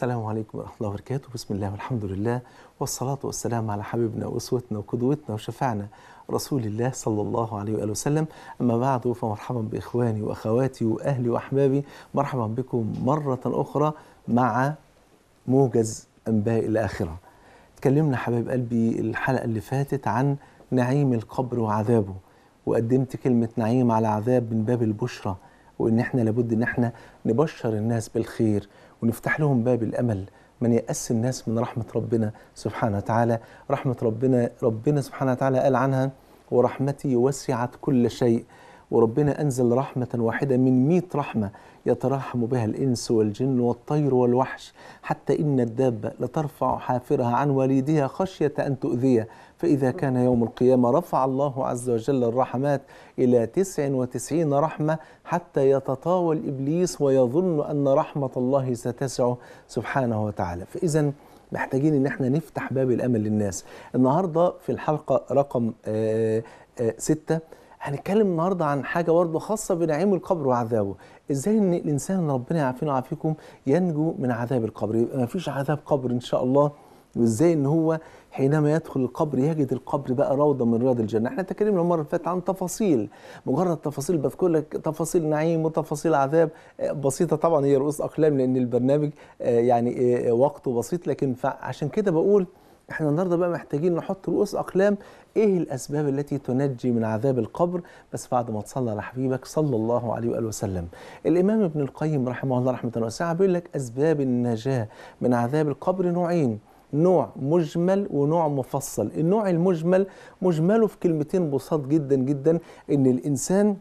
السلام عليكم ورحمة الله وبركاته بسم الله والحمد لله والصلاة والسلام على حبيبنا وأسوتنا وقدوتنا وشفعنا رسول الله صلى الله عليه وآله وسلم أما بعد فمرحبا بإخواني وأخواتي وأهلي وأحبابي مرحبا بكم مرة أخرى مع موجز أنباء الآخرة تكلمنا حبايب قلبي الحلقة اللي فاتت عن نعيم القبر وعذابه وقدمت كلمة نعيم على عذاب من باب البشرى وإن إحنا لابد إن إحنا نبشر الناس بالخير ونفتح لهم باب الأمل من يأس الناس من رحمة ربنا سبحانه وتعالى رحمة ربنا ربنا سبحانه وتعالى قال عنها ورحمتي وسعت كل شيء وربنا أنزل رحمة واحدة من مئة رحمة يتراحم بها الإنس والجن والطير والوحش حتى إن الدابة لترفع حافرها عن والدها خشية أن تؤذيه فإذا كان يوم القيامة رفع الله عز وجل الرحمات إلى تسع وتسعين رحمة حتى يتطاول إبليس ويظن أن رحمة الله ستسعه سبحانه وتعالى فإذا محتاجين ان احنا نفتح باب الامل للناس النهارده في الحلقه رقم آآ آآ ستة هنتكلم النهارده عن حاجه برضه خاصه بنعيم القبر وعذابه ازاي ان الانسان ربنا يعافينا ويعافيكم ينجو من عذاب القبر يبقى ما فيش عذاب قبر ان شاء الله وازاي ان هو حينما يدخل القبر يجد القبر بقى روضه من رياض الجنه احنا تكلمنا المره اللي فاتت عن تفاصيل مجرد تفاصيل بذكر لك تفاصيل نعيم وتفاصيل عذاب بسيطه طبعا هي رؤوس اقلام لان البرنامج يعني وقته بسيط لكن عشان كده بقول احنا النهارده بقى محتاجين نحط رؤوس اقلام ايه الاسباب التي تنجي من عذاب القبر بس بعد ما تصلى على حبيبك صلى الله عليه واله وسلم الامام ابن القيم رحمه الله رحمه واسعه بيقول لك اسباب النجاه من عذاب القبر نوعين نوع مجمل ونوع مفصل النوع المجمل مجمله في كلمتين بساط جدا جدا ان الانسان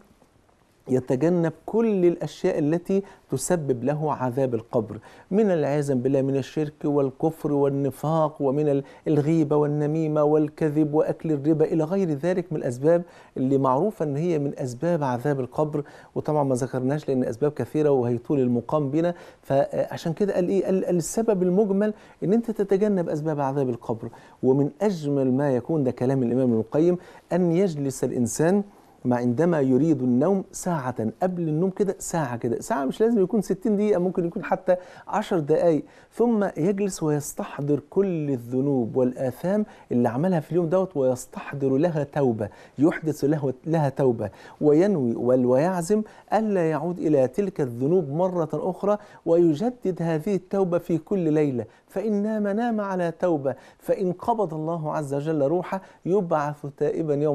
يتجنب كل الاشياء التي تسبب له عذاب القبر من العياذ بالله من الشرك والكفر والنفاق ومن الغيبه والنميمه والكذب واكل الربا الى غير ذلك من الاسباب اللي معروفه ان هي من اسباب عذاب القبر وطبعا ما ذكرناش لان اسباب كثيره وهيطول المقام بنا فعشان كده قال ايه قال السبب المجمل ان انت تتجنب اسباب عذاب القبر ومن اجمل ما يكون ده كلام الامام ابن القيم ان يجلس الانسان ما عندما يريد النوم ساعة قبل النوم كده ساعة كده ساعة مش لازم يكون 60 دقيقة ممكن يكون حتى 10 دقايق ثم يجلس ويستحضر كل الذنوب والآثام اللي عملها في اليوم دوت ويستحضر لها توبة يحدث له لها توبة وينوي ويعزم ألا يعود إلى تلك الذنوب مرة أخرى ويجدد هذه التوبة في كل ليلة فإن نام نام على توبة فإن قبض الله عز وجل روحه يبعث تائبا يوم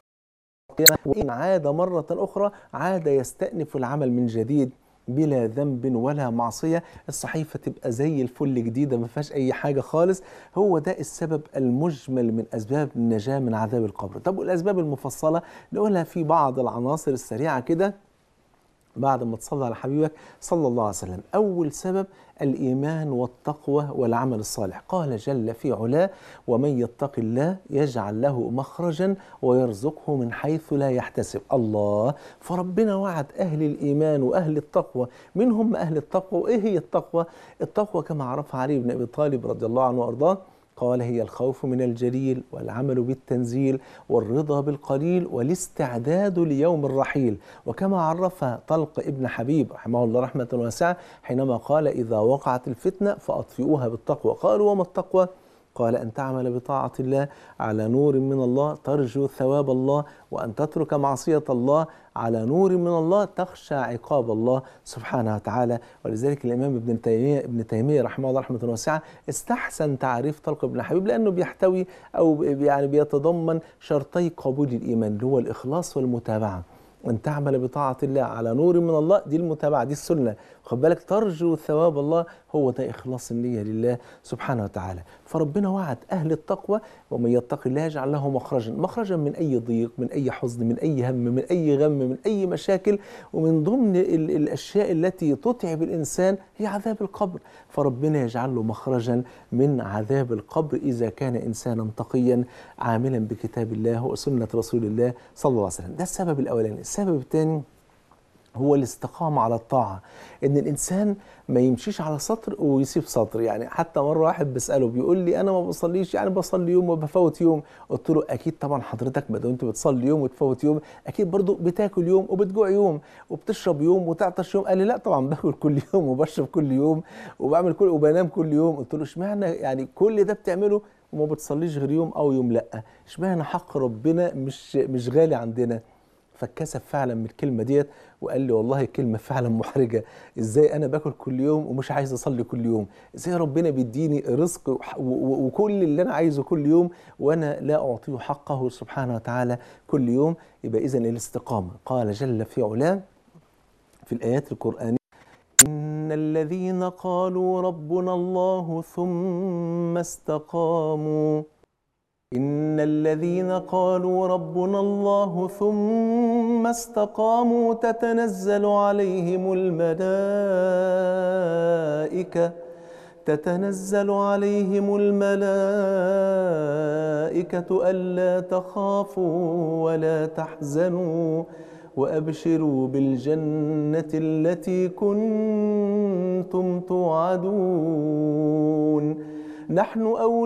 وإن عاد مرة أخرى عاد يستأنف العمل من جديد بلا ذنب ولا معصية الصحيفة تبقى زي الفل جديدة ما فيهاش أي حاجة خالص هو ده السبب المجمل من أسباب النجاة من عذاب القبر طب والأسباب المفصلة نقولها في بعض العناصر السريعة كده بعد ما تصلي على حبيبك صلى الله عليه وسلم أول سبب الإيمان والتقوى والعمل الصالح قال جل في علاه ومن يتق الله يجعل له مخرجا ويرزقه من حيث لا يحتسب الله فربنا وعد أهل الإيمان وأهل التقوى من هم أهل التقوى وإيه هي التقوى التقوى كما عرفها علي بن أبي طالب رضي الله عنه وأرضاه قال هي الخوف من الجليل والعمل بالتنزيل والرضا بالقليل والاستعداد ليوم الرحيل وكما عرفها طلق ابن حبيب رحمه الله رحمة واسعة حينما قال إذا وقعت الفتنة فأطفئوها بالتقوى قالوا وما التقوى قال أن تعمل بطاعة الله على نور من الله ترجو ثواب الله وأن تترك معصية الله على نور من الله تخشى عقاب الله سبحانه وتعالى ولذلك الإمام ابن تيمية ابن تيمية رحمه الله رحمة واسعة استحسن تعريف طلق ابن حبيب لأنه بيحتوي أو يعني بيتضمن شرطي قبول الإيمان اللي هو الإخلاص والمتابعة أن تعمل بطاعة الله على نور من الله دي المتابعة دي السنة خد بالك ترجو ثواب الله هو ده إخلاص النية لله سبحانه وتعالى فربنا وعد أهل التقوى ومن يتق الله يجعل له مخرجا مخرجا من أي ضيق من أي حزن من أي هم من أي غم من أي مشاكل ومن ضمن ال الأشياء التي تتعب الإنسان هي عذاب القبر فربنا يجعل له مخرجا من عذاب القبر إذا كان إنسانا تقيا عاملا بكتاب الله وسنة رسول الله صلى الله عليه وسلم ده السبب الأولاني السبب الثاني هو الاستقامة على الطاعة إن الإنسان ما يمشيش على سطر ويسيب سطر يعني حتى مرة واحد بسأله بيقول لي أنا ما بصليش يعني بصلي يوم وبفوت يوم قلت له أكيد طبعا حضرتك ما دام أنت بتصلي يوم وتفوت يوم أكيد برضو بتاكل يوم وبتجوع يوم وبتشرب يوم وتعطش يوم قال لي لا طبعا باكل كل يوم وبشرب كل يوم وبعمل كل وبنام كل يوم قلت له اشمعنى يعني كل ده بتعمله وما بتصليش غير يوم أو يوم لا اشمعنى حق ربنا مش مش غالي عندنا فاتكسف فعلا من الكلمه ديت وقال لي والله كلمه فعلا محرجه ازاي انا باكل كل يوم ومش عايز اصلي كل يوم ازاي ربنا بيديني رزق وح- و- و- وكل اللي انا عايزه كل يوم وانا لا اعطيه حقه سبحانه وتعالى كل يوم يبقى اذا الاستقامه قال جل في علاه في الايات القرانيه ان الذين قالوا ربنا الله ثم استقاموا إن الذين قالوا ربنا الله ثم استقاموا تتنزل عليهم الملائكة تتنزل عليهم الملائكة ألا تخافوا ولا تحزنوا وأبشروا بالجنة التي كنتم توعدون نحن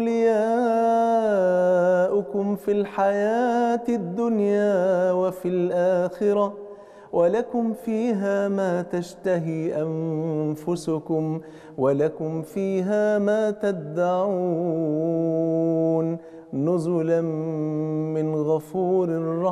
أولياؤكم في الحياة الدنيا وفي الآخرة ولكم فيها ما تشتهي أنفسكم ولكم فيها ما تدعون نزلا من غفور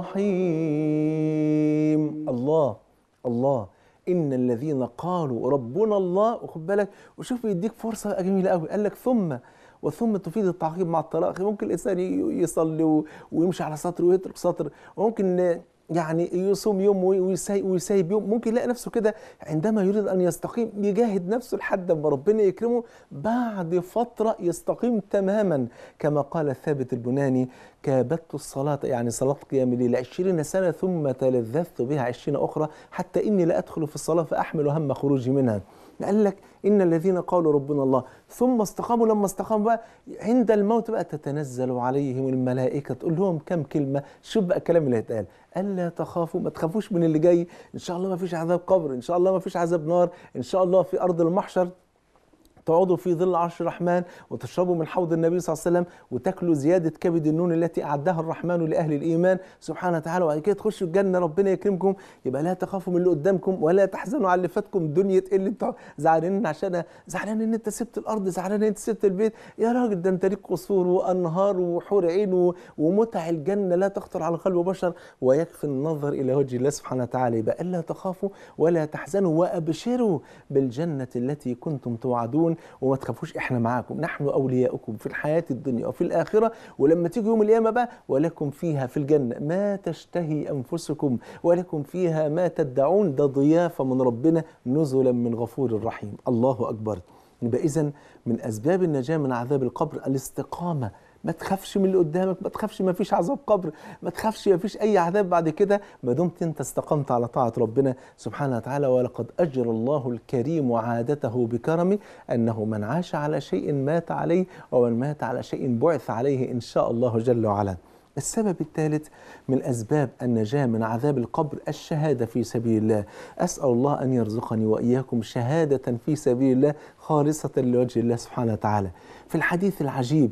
رحيم الله الله ان الذين قالوا ربنا الله وخد بالك وشوف يديك فرصه جميله قوي قال لك ثم وثم تفيد التعقيب مع الطلاق ممكن الانسان ي- يصلي و- ويمشي على سطر ويترك سطر وممكن يعني يصوم يوم وي- ويسي- ويسيب يوم ممكن يلاقي نفسه كده عندما يريد ان يستقيم يجاهد نفسه لحد ما ربنا يكرمه بعد فتره يستقيم تماما كما قال ثابت البناني كابدت الصلاة يعني صلاة قيام الليل عشرين سنة ثم تلذذت بها عشرين أخرى حتى إني لا أدخل في الصلاة فأحمل هم خروجي منها قال لك إن الذين قالوا ربنا الله ثم استقاموا لما استقاموا بقى عند الموت بقى تتنزل عليهم الملائكة تقول لهم كم كلمة شوف بقى الكلام اللي هيتقال ألا تخافوا ما تخافوش من اللي جاي إن شاء الله ما فيش عذاب قبر إن شاء الله ما فيش عذاب نار إن شاء الله في أرض المحشر تقعدوا في ظل عرش الرحمن وتشربوا من حوض النبي صلى الله عليه وسلم وتاكلوا زياده كبد النون التي اعدها الرحمن لاهل الايمان سبحانه وتعالى وبعد كده تخشوا الجنه ربنا يكرمكم يبقى لا تخافوا من اللي قدامكم ولا تحزنوا على اللي فاتكم دنيا ايه اللي انتوا زعلانين عشان زعلان ان انت سبت الارض زعلان ان انت سبت البيت يا راجل ده انت ليك قصور وانهار وحور عين و- ومتع الجنه لا تخطر على قلب بشر ويكفي النظر الى وجه الله سبحانه وتعالى يبقى الا تخافوا ولا تحزنوا وابشروا بالجنه التي كنتم توعدون وما تخافوش احنا معاكم نحن اولياؤكم في الحياه الدنيا وفي الاخره ولما تيجي يوم القيامه بقى ولكم فيها في الجنه ما تشتهي انفسكم ولكم فيها ما تدعون ده ضيافه من ربنا نزلا من غفور رحيم الله اكبر يبقى اذا من اسباب النجاه من عذاب القبر الاستقامه ما تخافش من اللي قدامك ما تخافش ما فيش عذاب قبر ما تخافش ما فيش اي عذاب بعد كده ما دمت انت استقمت على طاعه ربنا سبحانه وتعالى ولقد اجرى الله الكريم عادته بكرمه انه من عاش على شيء مات عليه ومن مات على شيء بعث عليه ان شاء الله جل وعلا السبب الثالث من أسباب النجاة من عذاب القبر الشهادة في سبيل الله أسأل الله أن يرزقني وإياكم شهادة في سبيل الله خالصة لوجه الله سبحانه وتعالى في الحديث العجيب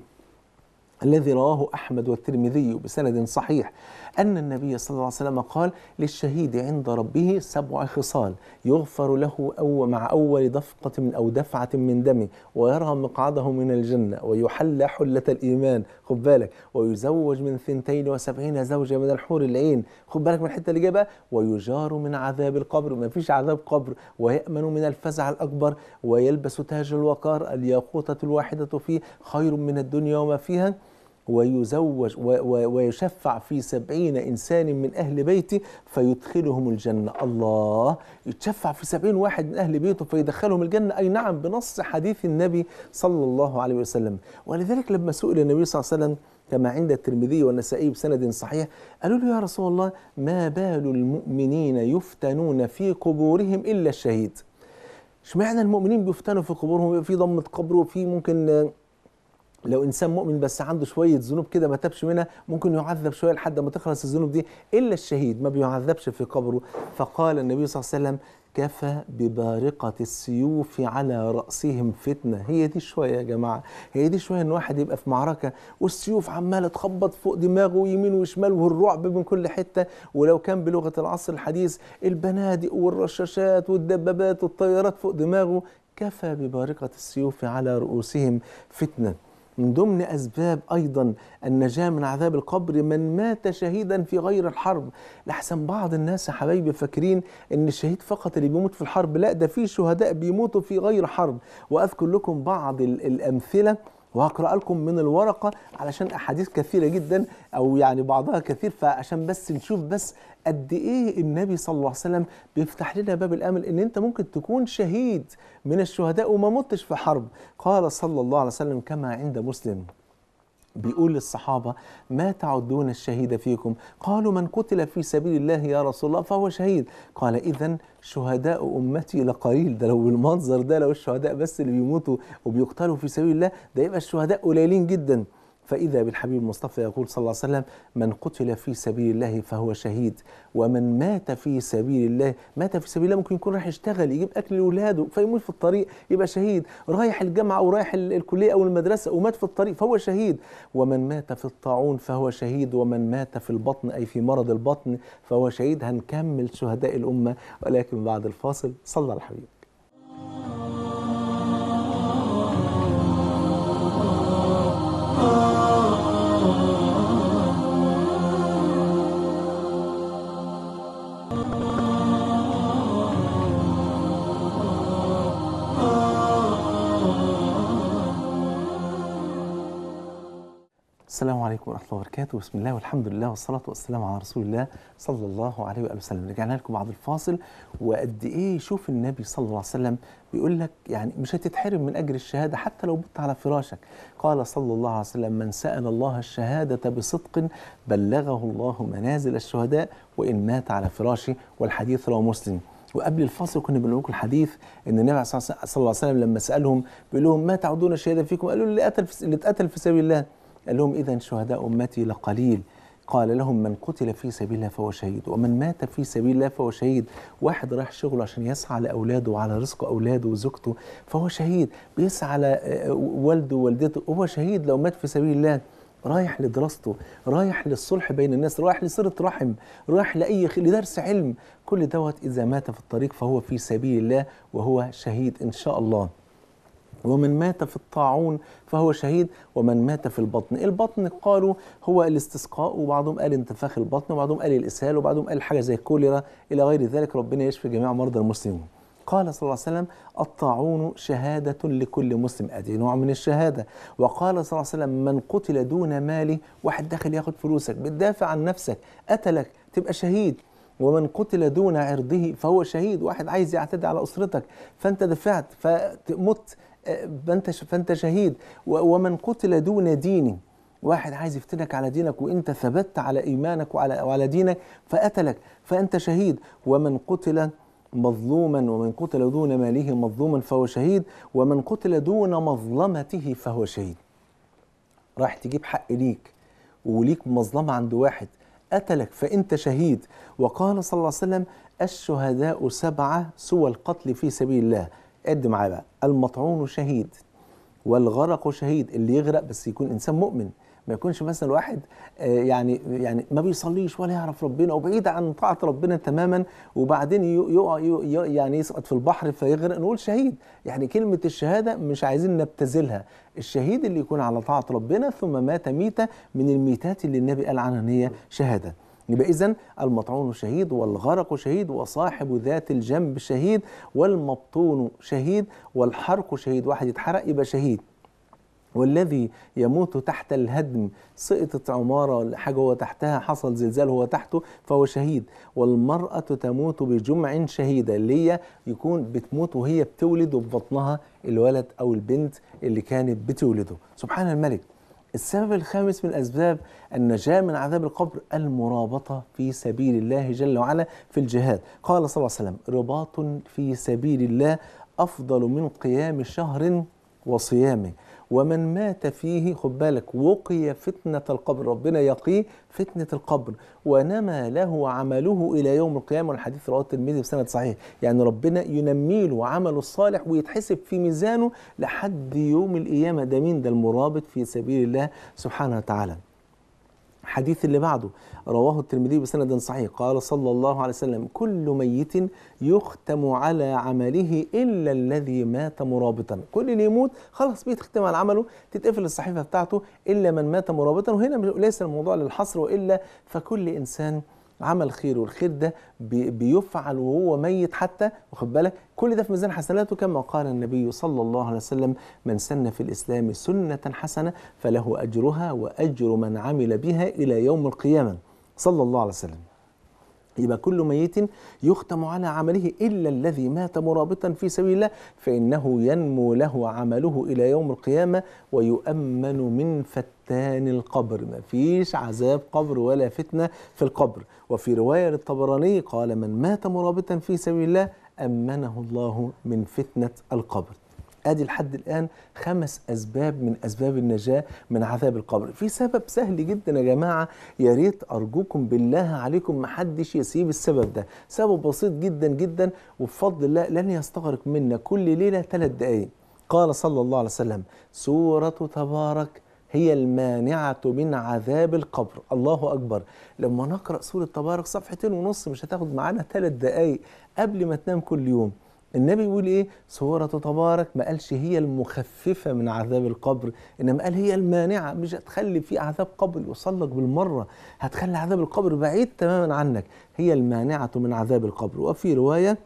الذي رواه أحمد والترمذي بسند صحيح أن النبي صلى الله عليه وسلم قال للشهيد عند ربه سبع خصال يغفر له أو مع أول دفقة من أو دفعة من دمه ويرى مقعده من الجنة ويحلى حلة الإيمان خد بالك ويزوج من ثنتين وسبعين زوجة من الحور العين خد بالك من الحتة اللي جايه بقى ويجار من عذاب القبر ما فيش عذاب قبر ويأمن من الفزع الأكبر ويلبس تاج الوقار الياقوتة الواحدة فيه خير من الدنيا وما فيها ويزوج و- و- ويشفع في سبعين إنسان من أهل بيته فيدخلهم الجنة الله يتشفع في سبعين واحد من أهل بيته فيدخلهم الجنة أي نعم بنص حديث النبي صلى الله عليه وسلم ولذلك لما سئل النبي صلى الله عليه وسلم كما عند الترمذي والنسائي بسند صحيح قالوا له يا رسول الله ما بال المؤمنين يفتنون في قبورهم إلا الشهيد اشمعنى المؤمنين بيفتنوا في قبورهم في ضمة قبر وفي ممكن لو انسان مؤمن بس عنده شويه ذنوب كده ما تابش منها ممكن يعذب شويه لحد ما تخلص الذنوب دي الا الشهيد ما بيعذبش في قبره فقال النبي صلى الله عليه وسلم كفى ببارقة السيوف على رأسهم فتنة هي دي شوية يا جماعة هي دي شوية ان واحد يبقى في معركة والسيوف عمالة تخبط فوق دماغه يمين وشمال والرعب من كل حتة ولو كان بلغة العصر الحديث البنادق والرشاشات والدبابات والطيارات فوق دماغه كفى ببارقة السيوف على رؤوسهم فتنة من ضمن أسباب أيضا النجاة من عذاب القبر من مات شهيدا في غير الحرب لحسن بعض الناس يا حبايبي فاكرين أن الشهيد فقط اللي بيموت في الحرب لا ده في شهداء بيموتوا في غير حرب وأذكر لكم بعض ال- الأمثلة وهقرأ لكم من الورقة علشان أحاديث كثيرة جدا أو يعني بعضها كثير فعشان بس نشوف بس قد إيه النبي صلى الله عليه وسلم بيفتح لنا باب الأمل إن أنت ممكن تكون شهيد من الشهداء وما متش في حرب قال صلى الله عليه وسلم كما عند مسلم بيقول للصحابة ما تعدون الشهيد فيكم قالوا من قتل في سبيل الله يا رسول الله فهو شهيد قال إذا شهداء أمتي لقليل ده لو بالمنظر ده لو الشهداء بس اللي بيموتوا وبيقتلوا في سبيل الله ده يبقى الشهداء قليلين جدا فإذا بالحبيب المصطفى يقول صلى الله عليه وسلم من قتل في سبيل الله فهو شهيد ومن مات في سبيل الله مات في سبيل الله ممكن يكون رايح يشتغل يجيب أكل لأولاده فيموت في الطريق يبقى شهيد رايح الجامعة أو رايح ال- الكلية أو المدرسة ومات في الطريق فهو شهيد ومن مات في الطاعون فهو شهيد ومن مات في البطن أي في مرض البطن فهو شهيد هنكمل شهداء الأمة ولكن بعد الفاصل صلى على الحبيب السلام عليكم ورحمة الله وبركاته بسم الله والحمد لله والصلاة والسلام على رسول الله صلى الله عليه وآله وسلم رجعنا لكم بعد الفاصل وقد إيه شوف النبي صلى الله عليه وسلم بيقول لك يعني مش هتتحرم من أجر الشهادة حتى لو مت على فراشك قال صلى الله عليه وسلم من سأل الله الشهادة بصدق بلغه الله منازل الشهداء وإن مات على فراشه والحديث رواه مسلم وقبل الفاصل كنا بنقول لكم الحديث ان النبي صلى الله عليه وسلم لما سالهم بيقول لهم ما تعودون الشهاده فيكم قالوا اللي قتل في اللي اتقتل في سبيل الله قال لهم اذا شهداء امتي لقليل قال لهم من قتل في سبيل الله فهو شهيد ومن مات في سبيل الله فهو شهيد واحد رايح شغله عشان يسعى لاولاده وعلى رزق اولاده وزوجته فهو شهيد بيسعى على آه، والده ووالدته هو شهيد لو مات في سبيل الله رايح لدراسته رايح للصلح بين الناس رايح لصلة رحم رايح لأي خ... لدرس علم كل دوت إذا مات في الطريق فهو في سبيل الله وهو شهيد إن شاء الله ومن مات في الطاعون فهو شهيد ومن مات في البطن البطن قالوا هو الاستسقاء وبعضهم قال انتفاخ البطن وبعضهم قال الإسهال وبعضهم قال حاجة زي الكوليرا إلى غير ذلك ربنا يشفي جميع مرضى المسلمين قال صلى الله عليه وسلم الطاعون شهادة لكل مسلم أدي نوع من الشهادة وقال صلى الله عليه وسلم من قتل دون ماله واحد داخل ياخد فلوسك بتدافع عن نفسك قتلك تبقى شهيد ومن قتل دون عرضه فهو شهيد واحد عايز يعتدي على أسرتك فأنت دفعت فمت فأنت فأنت شهيد و- ومن قتل دون دينه واحد عايز يفتنك على دينك وانت ثبت على ايمانك وعلى وعلى دينك فقتلك فانت شهيد ومن قتل مظلوما ومن قتل دون ماله مظلوما فهو شهيد ومن قتل دون مظلمته فهو شهيد راح تجيب حق ليك وليك مظلمة عند واحد قتلك فأنت شهيد وقال صلى الله عليه وسلم الشهداء سبعة سوى القتل في سبيل الله عد معايا بقى المطعون شهيد والغرق شهيد اللي يغرق بس يكون انسان مؤمن ما يكونش مثلا واحد آه، يعني يعني ما بيصليش ولا يعرف ربنا وبعيد عن طاعه ربنا تماما وبعدين ي- يقع ي- ي- يعني يسقط في البحر فيغرق نقول شهيد يعني كلمه الشهاده مش عايزين نبتذلها الشهيد اللي يكون على طاعه ربنا ثم مات ميته من الميتات اللي النبي قال عنها ان هي شهاده يبقى اذا المطعون شهيد والغرق شهيد وصاحب ذات الجنب شهيد والمبطون شهيد والحرق شهيد واحد يتحرق يبقى شهيد والذي يموت تحت الهدم سقطت عمارة ولا حاجة هو تحتها حصل زلزال هو تحته فهو شهيد والمرأة تموت بجمع شهيدة اللي هي يكون بتموت وهي بتولد وببطنها الولد أو البنت اللي كانت بتولده سبحان الملك السبب الخامس من أسباب النجاة من عذاب القبر المرابطة في سبيل الله جل وعلا في الجهاد قال صلى الله عليه وسلم رباط في سبيل الله أفضل من قيام شهر وصيامه ومن مات فيه خد بالك وقي فتنة القبر ربنا يقيه فتنة القبر ونمى له عمله إلى يوم القيامة والحديث رواه الترمذي بسند صحيح يعني ربنا ينمي له عمله الصالح ويتحسب في ميزانه لحد يوم القيامة ده مين ده المرابط في سبيل الله سبحانه وتعالى الحديث اللي بعده رواه الترمذي بسند صحيح قال صلى الله عليه وسلم كل ميت يختم على عمله الا الذي مات مرابطا كل اللي يموت خلاص بيتختم على عمله تتقفل الصحيفه بتاعته الا من مات مرابطا وهنا ليس الموضوع للحصر والا فكل انسان عمل خير والخير ده بي- بيفعل وهو ميت حتى واخد بالك كل ده في ميزان حسناته كما قال النبي صلى الله عليه وسلم من سن في الاسلام سنه حسنه فله اجرها واجر من عمل بها الى يوم القيامه صلى الله عليه وسلم يبقى كل ميت يختم على عمله الا الذي مات مرابطا في سبيل الله فانه ينمو له عمله الى يوم القيامه ويؤمن من فتان القبر ما فيش عذاب قبر ولا فتنه في القبر وفي روايه للطبراني قال من مات مرابطا في سبيل الله امنه الله من فتنه القبر ادي لحد الان خمس اسباب من اسباب النجاه من عذاب القبر في سبب سهل جدا يا جماعه يا ريت ارجوكم بالله عليكم ما حدش يسيب السبب ده سبب بسيط جدا جدا وبفضل الله لن يستغرق منا كل ليله ثلاث دقائق قال صلى الله عليه وسلم سوره تبارك هي المانعة من عذاب القبر الله أكبر لما نقرأ سورة تبارك صفحتين ونص مش هتاخد معانا ثلاث دقايق قبل ما تنام كل يوم النبي يقول ايه سورة تبارك ما قالش هي المخففة من عذاب القبر انما قال هي المانعة مش هتخلي في عذاب قبر يوصل لك بالمرة هتخلي عذاب القبر بعيد تماما عنك هي المانعة من عذاب القبر وفي رواية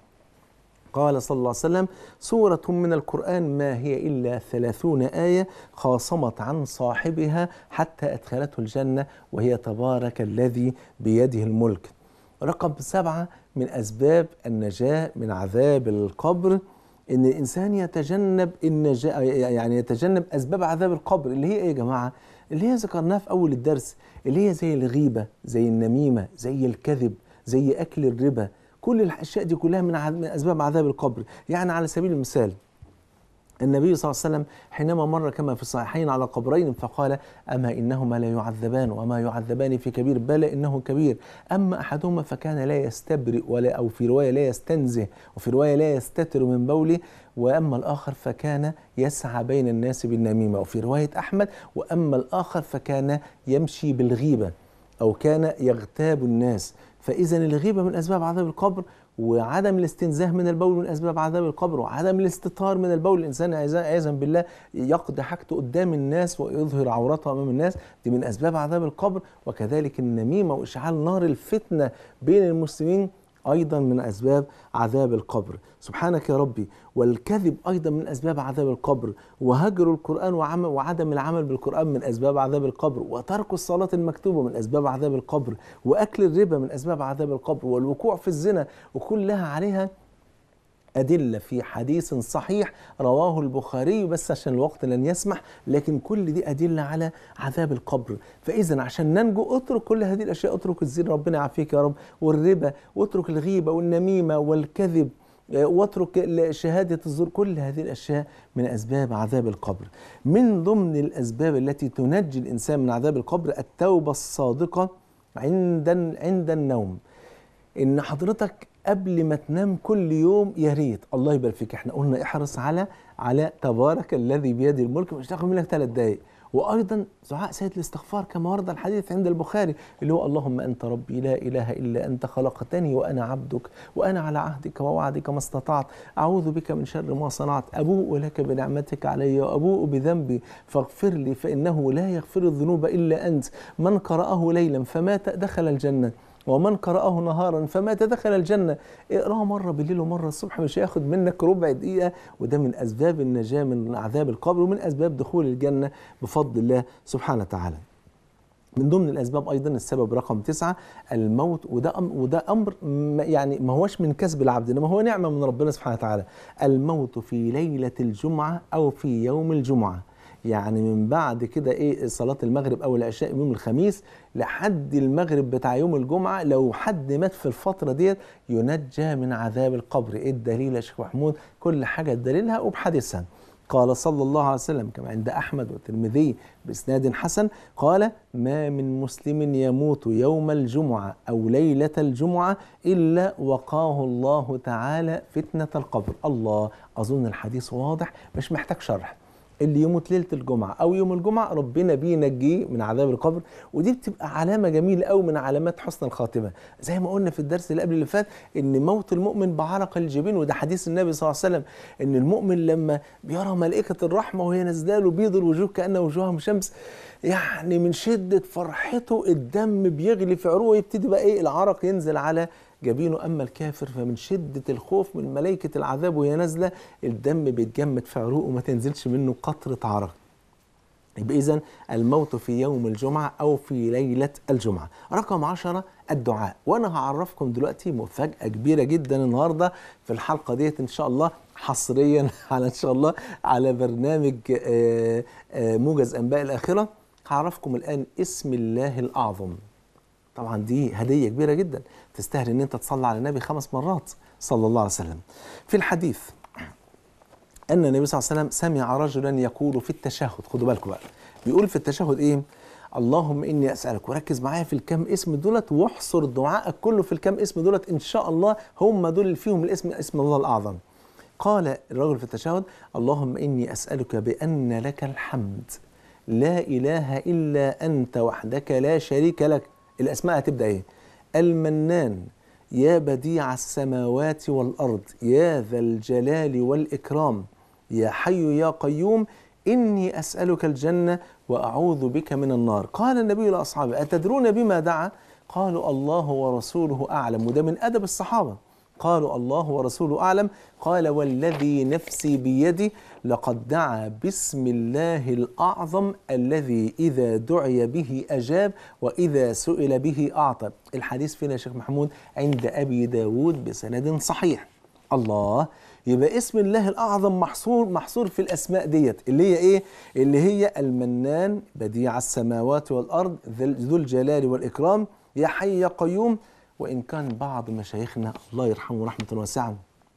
قال صلى الله عليه وسلم سورة من القرآن ما هي إلا ثلاثون آية خاصمت عن صاحبها حتى أدخلته الجنة وهي تبارك الذي بيده الملك رقم سبعة من أسباب النجاة من عذاب القبر إن الإنسان يتجنب النجاة يعني يتجنب أسباب عذاب القبر اللي هي إيه يا جماعة؟ اللي هي ذكرناها في أول الدرس اللي هي زي الغيبة زي النميمة زي الكذب زي أكل الربا كل الاشياء دي كلها من عذ- من اسباب عذاب القبر يعني على سبيل المثال النبي صلى الله عليه وسلم حينما مر كما في الصحيحين على قبرين فقال اما انهما لا يعذبان وما يعذبان في كبير بل انه كبير اما احدهما فكان لا يستبرئ ولا او في روايه لا يستنزه وفي روايه لا يستتر من بوله واما الاخر فكان يسعى بين الناس بالنميمه وفي روايه احمد واما الاخر فكان يمشي بالغيبه أو كان يغتاب الناس فإذا الغيبة من أسباب عذاب القبر وعدم الاستنزاه من البول من أسباب عذاب القبر وعدم الاستطار من البول الإنسان عياذا عياذا بالله يقضي حاجته قدام الناس ويظهر عورته أمام الناس دي من أسباب عذاب القبر وكذلك النميمة وإشعال نار الفتنة بين المسلمين أيضا من أسباب عذاب القبر سبحانك يا ربي والكذب أيضا من أسباب عذاب القبر وهجر القرآن وعم- وعدم العمل بالقرآن من أسباب عذاب القبر وترك الصلاة المكتوبة من أسباب عذاب القبر وأكل الربا من أسباب عذاب القبر والوقوع في الزنا وكلها عليها أدلة في حديث صحيح رواه البخاري بس عشان الوقت لن يسمح لكن كل دي أدلة على عذاب القبر فإذا عشان ننجو اترك كل هذه الأشياء اترك الزنا ربنا يعافيك يا رب والربا واترك الغيبة والنميمة والكذب آه، واترك ال- شهادة الزور كل هذه الأشياء من أسباب عذاب القبر من ضمن الأسباب التي تنجي الإنسان من عذاب القبر التوبة الصادقة عند عند النوم ان حضرتك قبل ما تنام كل يوم يا ريت الله يبارك فيك احنا قلنا احرص على على تبارك الذي بيده الملك مش هتاخد منك ثلاث دقائق وايضا دعاء سيد الاستغفار كما ورد الحديث عند البخاري اللي هو اللهم انت ربي لا اله الا انت خلقتني وانا عبدك وانا على عهدك ووعدك ما استطعت اعوذ بك من شر ما صنعت ابوء لك بنعمتك علي وابوء بذنبي فاغفر لي فانه لا يغفر الذنوب الا انت من قراه ليلا فمات دخل الجنه ومن قرأه نهارا فمات دخل الجنة اقراه مرة بالليل ومرة الصبح مش هياخد منك ربع دقيقة وده من أسباب النجاة من عذاب القبر ومن أسباب دخول الجنة بفضل الله سبحانه وتعالى من ضمن الاسباب ايضا السبب رقم تسعة الموت وده أم وده امر ما- يعني ما هوش من كسب العبد انما هو نعمه من ربنا سبحانه وتعالى الموت في ليله الجمعه او في يوم الجمعه يعني من بعد كده ايه صلاه المغرب او العشاء يوم الخميس لحد المغرب بتاع يوم الجمعه لو حد مات في الفتره ديت ينجى من عذاب القبر ايه الدليل يا شيخ محمود كل حاجه دليلها وبحديثها قال صلى الله عليه وسلم كما عند أحمد والترمذي بإسناد حسن قال ما من مسلم يموت يوم الجمعة أو ليلة الجمعة إلا وقاه الله تعالى فتنة القبر الله أظن الحديث واضح مش محتاج شرح اللي يموت ليله الجمعه او يوم الجمعه ربنا بينجيه من عذاب القبر ودي بتبقى علامه جميله قوي من علامات حسن الخاتمه زي ما قلنا في الدرس اللي قبل اللي فات ان موت المؤمن بعرق الجبين وده حديث النبي صلى الله عليه وسلم ان المؤمن لما بيرى ملائكه الرحمه وهي نازله له بيض الوجوه كان وجوههم شمس يعني من شده فرحته الدم بيغلي في عروقه يبتدي بقى ايه العرق ينزل على جبينه اما الكافر فمن شده الخوف من ملائكه العذاب وهي نازله الدم بيتجمد في عروقه وما تنزلش منه قطره عرق يبقى إذا الموت في يوم الجمعة أو في ليلة الجمعة. رقم عشرة الدعاء، وأنا هعرفكم دلوقتي مفاجأة كبيرة جدا النهارده في الحلقة ديت إن شاء الله حصريا على إن شاء الله على برنامج آه، آه، موجز أنباء الآخرة. هعرفكم الآن اسم الله الأعظم. طبعا دي هدية كبيرة جدا تستاهل إن أنت تصلي على النبي خمس مرات صلى الله عليه وسلم. في الحديث ان النبي صلى الله عليه وسلم سمع رجلا يقول في التشهد خدوا بالكم بقى بيقول في التشهد ايه اللهم اني اسالك وركز معايا في الكام اسم دولت واحصر دعائك كله في الكام اسم دولت ان شاء الله هم دول اللي فيهم الاسم اسم الله الاعظم قال الرجل في التشهد اللهم اني اسالك بان لك الحمد لا اله الا انت وحدك لا شريك لك الاسماء هتبدا ايه المنان يا بديع السماوات والارض يا ذا الجلال والاكرام يا حي يا قيوم اني اسالك الجنه واعوذ بك من النار قال النبي لاصحابه اتدرون بما دعا قالوا الله ورسوله اعلم وده من ادب الصحابه قالوا الله ورسوله اعلم قال والذي نفسي بيده لقد دعا باسم الله الاعظم الذي اذا دعي به اجاب واذا سئل به اعطى الحديث فينا يا شيخ محمود عند ابي داود بسند صحيح الله يبقى اسم الله الاعظم محصور محصور في الاسماء ديت اللي هي ايه اللي هي المنان بديع السماوات والارض ذو الجلال والاكرام يا حي يا قيوم وان كان بعض مشايخنا الله يرحمه رحمه واسعه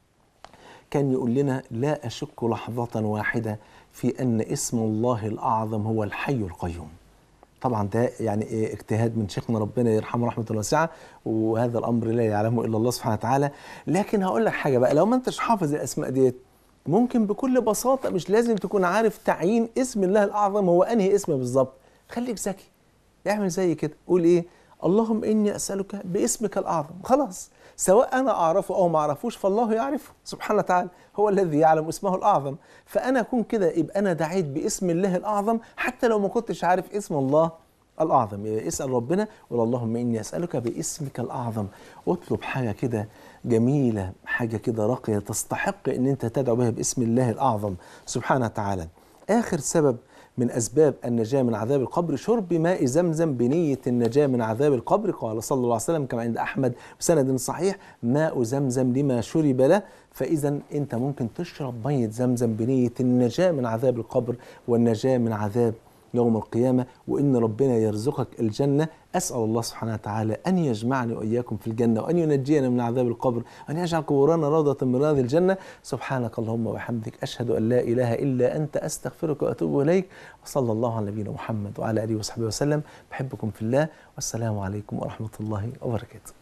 كان يقول لنا لا اشك لحظه واحده في ان اسم الله الاعظم هو الحي القيوم طبعا ده يعني إيه اجتهاد من شيخنا ربنا يرحمه رحمه واسعه وهذا الامر لا يعلمه الا الله سبحانه وتعالى لكن هقول لك حاجه بقى لو ما انتش حافظ الاسماء ديت ممكن بكل بساطه مش لازم تكون عارف تعيين اسم الله الاعظم هو انهي اسم بالظبط خليك ذكي اعمل زي كده قول ايه اللهم اني اسالك باسمك الاعظم خلاص سواء انا اعرفه او ما اعرفوش فالله يعرفه سبحانه وتعالى هو الذي يعلم اسمه الاعظم فانا اكون كده يبقى انا دعيت باسم الله الاعظم حتى لو ما كنتش عارف اسم الله الاعظم اسال ربنا قول اللهم اني اسالك باسمك الاعظم اطلب حاجه كده جميله حاجه كده راقيه تستحق ان انت تدعو بها باسم الله الاعظم سبحانه وتعالى اخر سبب من أسباب النجاة من عذاب القبر شرب ماء زمزم بنية النجاة من عذاب القبر قال صلى الله عليه وسلم كما عند أحمد بسند صحيح ماء زمزم لما شرب له فإذا أنت ممكن تشرب مية زمزم بنية النجاة من عذاب القبر والنجاة من عذاب يوم القيامة وإن ربنا يرزقك الجنة أسأل الله سبحانه وتعالى أن يجمعني وإياكم في الجنة وأن ينجينا من عذاب القبر وأن يجعل قبورنا روضة من رياض الجنة سبحانك اللهم وبحمدك أشهد أن لا إله إلا أنت أستغفرك وأتوب إليك وصلى الله على نبينا محمد وعلى آله وصحبه وسلم بحبكم في الله والسلام عليكم ورحمة الله وبركاته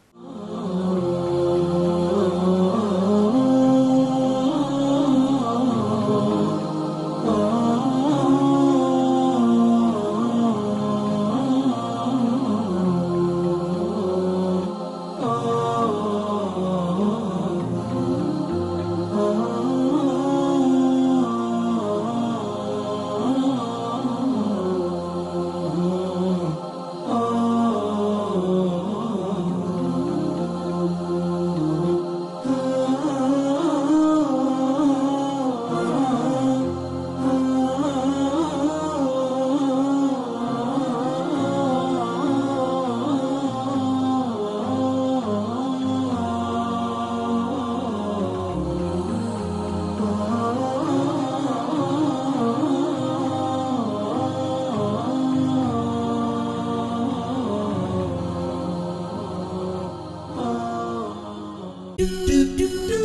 do do do